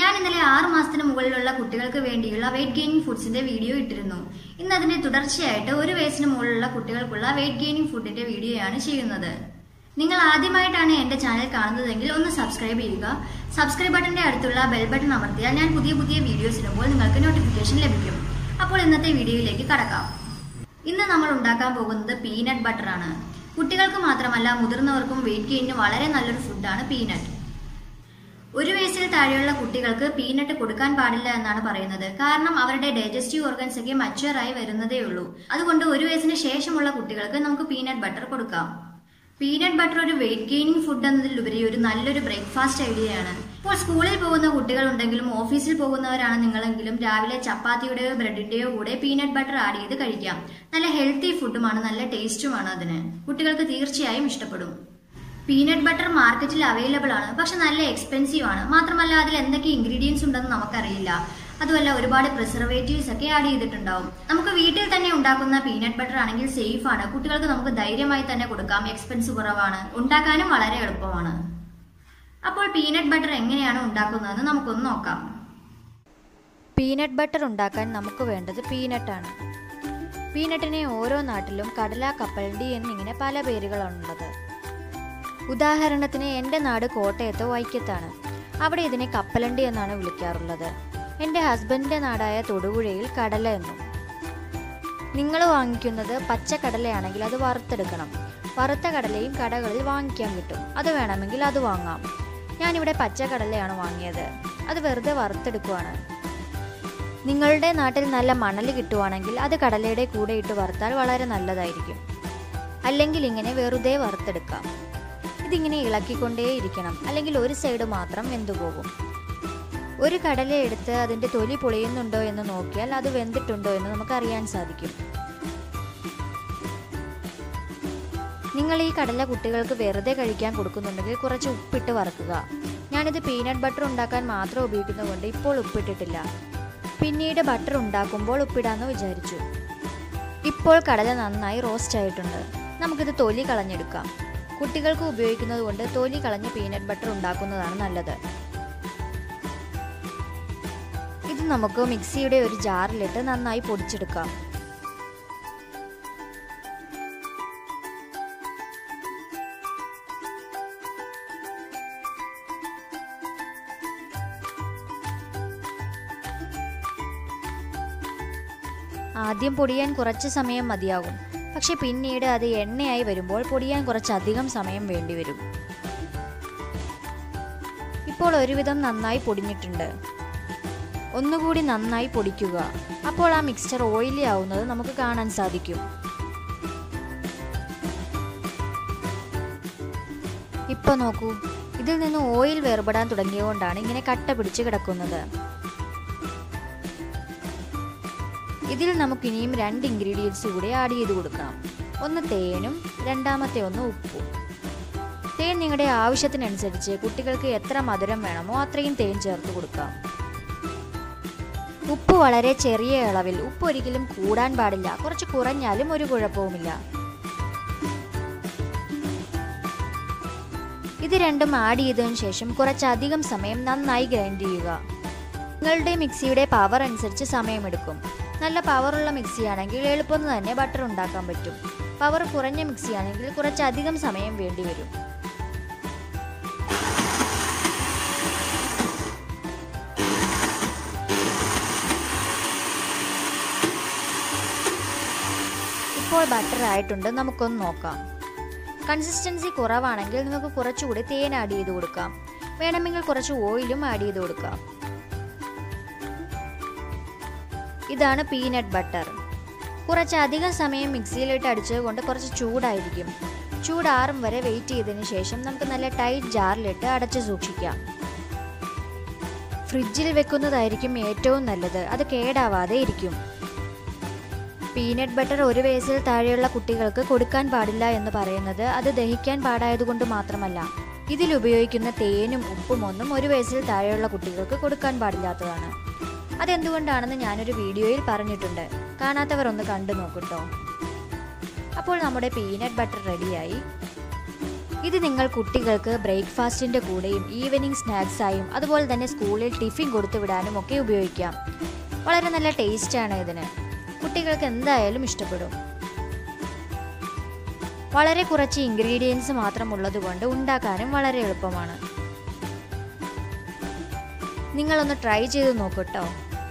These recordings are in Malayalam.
ഞാൻ ഇന്നലെ ആറ് മാസത്തിന് മുകളിലുള്ള കുട്ടികൾക്ക് വേണ്ടിയുള്ള വെയിറ്റ് ഗെയിനിങ് ഫുഡ്സിന്റെ വീഡിയോ ഇട്ടിരുന്നു ഇന്ന് അതിന്റെ തുടർച്ചയായിട്ട് ഒരു വയസ്സിന് മുകളിലുള്ള കുട്ടികൾക്കുള്ള വെയിറ്റ് ഗെയിനിങ് ഫുഡിന്റെ വീഡിയോയാണ് ചെയ്യുന്നത് നിങ്ങൾ ആദ്യമായിട്ടാണ് എന്റെ ചാനൽ കാണുന്നതെങ്കിൽ ഒന്ന് സബ്സ്ക്രൈബ് ചെയ്യുക സബ്സ്ക്രൈബ് ബട്ടന്റെ അടുത്തുള്ള ബെൽ ബട്ടൺ അമർത്തിയാൽ ഞാൻ പുതിയ പുതിയ വീഡിയോസ് ഇടുമ്പോൾ നിങ്ങൾക്ക് നോട്ടിഫിക്കേഷൻ ലഭിക്കും അപ്പോൾ ഇന്നത്തെ വീഡിയോയിലേക്ക് കടക്കാം ഇന്ന് നമ്മൾ ഉണ്ടാക്കാൻ പോകുന്നത് പീനട്ട് ബട്ടർ ആണ് കുട്ടികൾക്ക് മാത്രമല്ല മുതിർന്നവർക്കും വെയിറ്റ് ഗെയിനിന് വളരെ നല്ലൊരു ഫുഡാണ് പീനട്ട് ഒരു വയസ്സിൽ താഴെയുള്ള കുട്ടികൾക്ക് പീനട്ട് കൊടുക്കാൻ പാടില്ല എന്നാണ് പറയുന്നത് കാരണം അവരുടെ ഡൈജസ്റ്റീവ് ഓർഗൻസ് ഒക്കെ മച്ചുവർ ആയി വരുന്നതേ ഉള്ളൂ അതുകൊണ്ട് ഒരു വയസ്സിന് ശേഷമുള്ള കുട്ടികൾക്ക് നമുക്ക് പീനട്ട് ബട്ടർ കൊടുക്കാം പീനട്ട് ബട്ടർ ഒരു വെയിറ്റ് ഗെയിനിങ് ഫുഡ് എന്നതിലുപരി ഒരു നല്ലൊരു ബ്രേക്ക്ഫാസ്റ്റ് ഐഡിയയാണ് ഇപ്പോൾ സ്കൂളിൽ പോകുന്ന കുട്ടികളുണ്ടെങ്കിലും ഓഫീസിൽ പോകുന്നവരാണ് നിങ്ങളെങ്കിലും രാവിലെ ചപ്പാത്തിയുടെയോ ബ്രെഡിന്റെയോ കൂടെ പീനട്ട് ബട്ടർ ആഡ് ചെയ്ത് കഴിക്കാം നല്ല ഹെൽത്തി ഫുഡുമാണ് നല്ല ടേസ്റ്റുമാണ് അതിന് കുട്ടികൾക്ക് തീർച്ചയായും ഇഷ്ടപ്പെടും പീനട്ട് ബട്ടർ മാർക്കറ്റിൽ അവൈലബിൾ ആണ് പക്ഷെ നല്ല എക്സ്പെൻസീവ് ആണ് മാത്രമല്ല അതിൽ എന്തൊക്കെ ഇൻഗ്രീഡിയൻസ് ഉണ്ടെന്ന് നമുക്കറിയില്ല അതുമല്ല ഒരുപാട് പ്രിസർവേറ്റീവ്സ് ഒക്കെ ആഡ് ചെയ്തിട്ടുണ്ടാവും നമുക്ക് വീട്ടിൽ തന്നെ ഉണ്ടാക്കുന്ന പീനട്ട് ബട്ടർ ആണെങ്കിൽ സേഫ് ആണ് കുട്ടികൾക്ക് നമുക്ക് ധൈര്യമായി തന്നെ കൊടുക്കാം എക്സ്പെൻസ് കുറവാണ് ഉണ്ടാക്കാനും വളരെ എളുപ്പമാണ് അപ്പോൾ പീനട്ട് ബട്ടർ എങ്ങനെയാണ് ഉണ്ടാക്കുന്നതെന്ന് നമുക്കൊന്ന് നോക്കാം പീനട്ട് ബട്ടർ ഉണ്ടാക്കാൻ നമുക്ക് വേണ്ടത് പീനട്ടാണ് പീനട്ടിനെ ഓരോ നാട്ടിലും കടല കപ്പലണ്ടി എന്നിങ്ങനെ പല പേരുകളാണുള്ളത് ഉദാഹരണത്തിന് എൻ്റെ നാട് കോട്ടയത്ത് വൈക്കത്താണ് അവിടെ ഇതിനെ കപ്പലണ്ടി എന്നാണ് വിളിക്കാറുള്ളത് എൻ്റെ ഹസ്ബൻഡിൻ്റെ നാടായ തൊടുപുഴയിൽ കടല എന്നും നിങ്ങൾ വാങ്ങിക്കുന്നത് പച്ചക്കടലയാണെങ്കിൽ അത് വറുത്തെടുക്കണം വറുത്ത കടലയും കടകളിൽ വാങ്ങിക്കാൻ കിട്ടും അത് വേണമെങ്കിൽ അത് വാങ്ങാം ഞാനിവിടെ പച്ചക്കടലയാണ് വാങ്ങിയത് അത് വെറുതെ വറുത്തെടുക്കുവാണ് നിങ്ങളുടെ നാട്ടിൽ നല്ല മണൽ കിട്ടുവാണെങ്കിൽ അത് കടലയുടെ കൂടെ ഇട്ട് വറുത്താൽ വളരെ നല്ലതായിരിക്കും അല്ലെങ്കിൽ ഇങ്ങനെ വെറുതെ വറുത്തെടുക്കാം ഇതിങ്ങനെ ഇളക്കിക്കൊണ്ടേയിരിക്കണം അല്ലെങ്കിൽ ഒരു സൈഡ് മാത്രം വെന്തുപോകും ഒരു കടല എടുത്ത് അതിൻ്റെ തൊലി പൊളിയുന്നുണ്ടോ എന്ന് നോക്കിയാൽ അത് വെന്തിട്ടുണ്ടോ എന്ന് നമുക്ക് അറിയാൻ സാധിക്കും നിങ്ങൾ ഈ കടല കുട്ടികൾക്ക് വെറുതെ കഴിക്കാൻ കൊടുക്കുന്നുണ്ടെങ്കിൽ കുറച്ച് ഉപ്പിട്ട് വറുക്കുക ഞാനിത് പീനട്ട് ബട്ടർ ഉണ്ടാക്കാൻ മാത്രം ഉപയോഗിക്കുന്നതുകൊണ്ട് ഇപ്പോൾ ഉപ്പിട്ടിട്ടില്ല പിന്നീട് ബട്ടർ ഉണ്ടാക്കുമ്പോൾ ഉപ്പിടാന്ന് വിചാരിച്ചു ഇപ്പോൾ കടല നന്നായി റോസ്റ്റ് ആയിട്ടുണ്ട് നമുക്കിത് തൊലി കളഞ്ഞെടുക്കാം കുട്ടികൾക്ക് ഉപയോഗിക്കുന്നത് കൊണ്ട് തൊലി കളഞ്ഞ് പീനട്ട് ബട്ടർ ഉണ്ടാക്കുന്നതാണ് നല്ലത് ഇത് നമുക്ക് മിക്സിയുടെ ഒരു ജാറിലിട്ട് നന്നായി പൊടിച്ചെടുക്കാം ആദ്യം പൊടിയാൻ കുറച്ച് സമയം മതിയാകും പക്ഷെ പിന്നീട് അത് എണ്ണയായി വരുമ്പോൾ പൊടിയാൻ കുറച്ചധികം സമയം വേണ്ടിവരും ഇപ്പോൾ ഒരുവിധം നന്നായി പൊടിഞ്ഞിട്ടുണ്ട് ഒന്നുകൂടി നന്നായി പൊടിക്കുക അപ്പോൾ ആ മിക്സ്ചർ ഓയിലി ആവുന്നത് നമുക്ക് കാണാൻ സാധിക്കും ഇപ്പൊ നോക്കൂ ഇതിൽ നിന്ന് ഓയിൽ വേർപെടാൻ തുടങ്ങിയതുകൊണ്ടാണ് ഇങ്ങനെ കട്ട പിടിച്ച് കിടക്കുന്നത് ഇതിൽ നമുക്ക് ഇനിയും രണ്ട് ഇൻഗ്രീഡിയൻസ് കൂടി ആഡ് ചെയ്ത് കൊടുക്കണം ഒന്ന് തേനും രണ്ടാമത്തെ ഒന്ന് ഉപ്പും തേൻ നിങ്ങളുടെ ആവശ്യത്തിനനുസരിച്ച് കുട്ടികൾക്ക് എത്ര മധുരം വേണമോ അത്രയും തേൻ ചേർത്ത് കൊടുക്കാം ഉപ്പ് വളരെ ചെറിയ അളവിൽ ഉപ്പ് ഒരിക്കലും കൂടാൻ പാടില്ല കുറച്ച് കുറഞ്ഞാലും ഒരു കുഴപ്പവുമില്ല ഇത് രണ്ടും ആഡ് ചെയ്തതിനു ശേഷം കുറച്ചധികം സമയം നന്നായി ഗ്രൈൻഡ് ചെയ്യുക നിങ്ങളുടെ മിക്സിയുടെ പവർ അനുസരിച്ച് സമയമെടുക്കും നല്ല പവറുള്ള മിക്സിയാണെങ്കിൽ എളുപ്പം തന്നെ ബട്ടർ ഉണ്ടാക്കാൻ പറ്റും പവർ കുറഞ്ഞ മിക്സിയാണെങ്കിൽ കുറച്ചധികം സമയം വേണ്ടി വരും ഇപ്പോൾ ബട്ടർ ആയിട്ടുണ്ട് നമുക്കൊന്ന് നോക്കാം കൺസിസ്റ്റൻസി കുറവാണെങ്കിൽ നിങ്ങൾക്ക് കുറച്ചുകൂടി തേൻ ആഡ് ചെയ്ത് കൊടുക്കാം വേണമെങ്കിൽ കുറച്ച് ഓയിലും ആഡ് ചെയ്ത് കൊടുക്കാം ഇതാണ് പീനട്ട് ബട്ടർ കുറച്ചധികം സമയം മിക്സിയിലിട്ട് അടിച്ചത് കൊണ്ട് കുറച്ച് ചൂടായിരിക്കും ചൂടാറും വരെ വെയിറ്റ് ചെയ്തതിന് ശേഷം നമുക്ക് നല്ല ടൈറ്റ് ജാറിലിട്ട് അടച്ചു സൂക്ഷിക്കാം ഫ്രിഡ്ജിൽ വെക്കുന്നതായിരിക്കും ഏറ്റവും നല്ലത് അത് കേടാവാതെ ഇരിക്കും പീനട്ട് ബട്ടർ ഒരു വയസ്സിൽ താഴെയുള്ള കുട്ടികൾക്ക് കൊടുക്കാൻ പാടില്ല എന്ന് പറയുന്നത് അത് ദഹിക്കാൻ പാടായതുകൊണ്ട് മാത്രമല്ല ഇതിൽ ഉപയോഗിക്കുന്ന തേനും ഉപ്പും ഒന്നും ഒരു വയസ്സിൽ താഴെയുള്ള കുട്ടികൾക്ക് കൊടുക്കാൻ പാടില്ലാത്തതാണ് അതെന്തുകൊണ്ടാണെന്ന് ഞാനൊരു വീഡിയോയിൽ പറഞ്ഞിട്ടുണ്ട് കാണാത്തവർ ഒന്ന് കണ്ടു നോക്കട്ടോ അപ്പോൾ നമ്മുടെ പീനട്ട് ബട്ടർ റെഡിയായി ഇത് നിങ്ങൾ കുട്ടികൾക്ക് ബ്രേക്ക്ഫാസ്റ്റിൻ്റെ കൂടെയും ഈവനിങ് സ്നാക്സായും അതുപോലെ തന്നെ സ്കൂളിൽ ടിഫിൻ കൊടുത്തു വിടാനും ഒക്കെ ഉപയോഗിക്കാം വളരെ നല്ല ടേസ്റ്റാണ് ഇതിന് കുട്ടികൾക്ക് എന്തായാലും ഇഷ്ടപ്പെടും വളരെ കുറച്ച് ഇൻഗ്രീഡിയൻസ് മാത്രം ഉള്ളതുകൊണ്ട് ഉണ്ടാക്കാനും വളരെ എളുപ്പമാണ് നിങ്ങളൊന്ന് ട്രൈ ചെയ്ത് നോക്കൂട്ടോ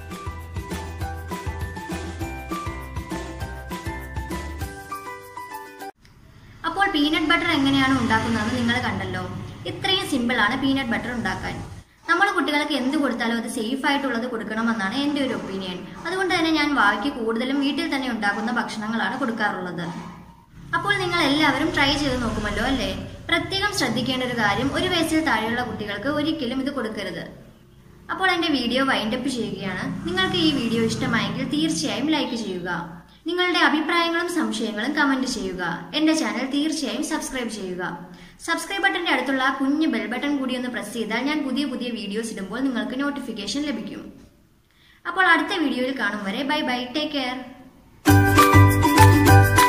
അപ്പോൾ പീനട്ട് ബട്ടർ എങ്ങനെയാണ് ഉണ്ടാക്കുന്നത് നിങ്ങൾ കണ്ടല്ലോ ഇത്രയും സിമ്പിളാണ് പീനട്ട് ബട്ടർ ഉണ്ടാക്കാൻ നമ്മൾ കുട്ടികൾക്ക് എന്ത് കൊടുത്താലും അത് സേഫ് ആയിട്ടുള്ളത് കൊടുക്കണമെന്നാണ് എൻ്റെ ഒരു ഒപ്പീനിയൻ അതുകൊണ്ട് തന്നെ ഞാൻ വാവയ്ക്ക് കൂടുതലും വീട്ടിൽ തന്നെ ഉണ്ടാക്കുന്ന ഭക്ഷണങ്ങളാണ് കൊടുക്കാറുള്ളത് അപ്പോൾ നിങ്ങൾ എല്ലാവരും ട്രൈ ചെയ്ത് നോക്കുമല്ലോ അല്ലേ പ്രത്യേകം ശ്രദ്ധിക്കേണ്ട ഒരു കാര്യം ഒരു വയസ്സിൽ താഴെയുള്ള കുട്ടികൾക്ക് ഒരിക്കലും ഇത് കൊടുക്കരുത് അപ്പോൾ എൻ്റെ വീഡിയോ വൈൻഡപ്പ് ചെയ്യുകയാണ് നിങ്ങൾക്ക് ഈ വീഡിയോ ഇഷ്ടമായെങ്കിൽ തീർച്ചയായും ലൈക്ക് ചെയ്യുക നിങ്ങളുടെ അഭിപ്രായങ്ങളും സംശയങ്ങളും കമന്റ് ചെയ്യുക എൻ്റെ ചാനൽ തീർച്ചയായും സബ്സ്ക്രൈബ് ചെയ്യുക സബ്സ്ക്രൈബ് ബട്ടന്റെ അടുത്തുള്ള ആ കുഞ്ഞ് ബെൽ ബട്ടൺ കൂടി ഒന്ന് പ്രസ് ചെയ്താൽ ഞാൻ പുതിയ പുതിയ വീഡിയോസ് ഇടുമ്പോൾ നിങ്ങൾക്ക് നോട്ടിഫിക്കേഷൻ ലഭിക്കും അപ്പോൾ അടുത്ത വീഡിയോയിൽ കാണും വരെ ബൈ ബൈ ടേക്ക് കെയർ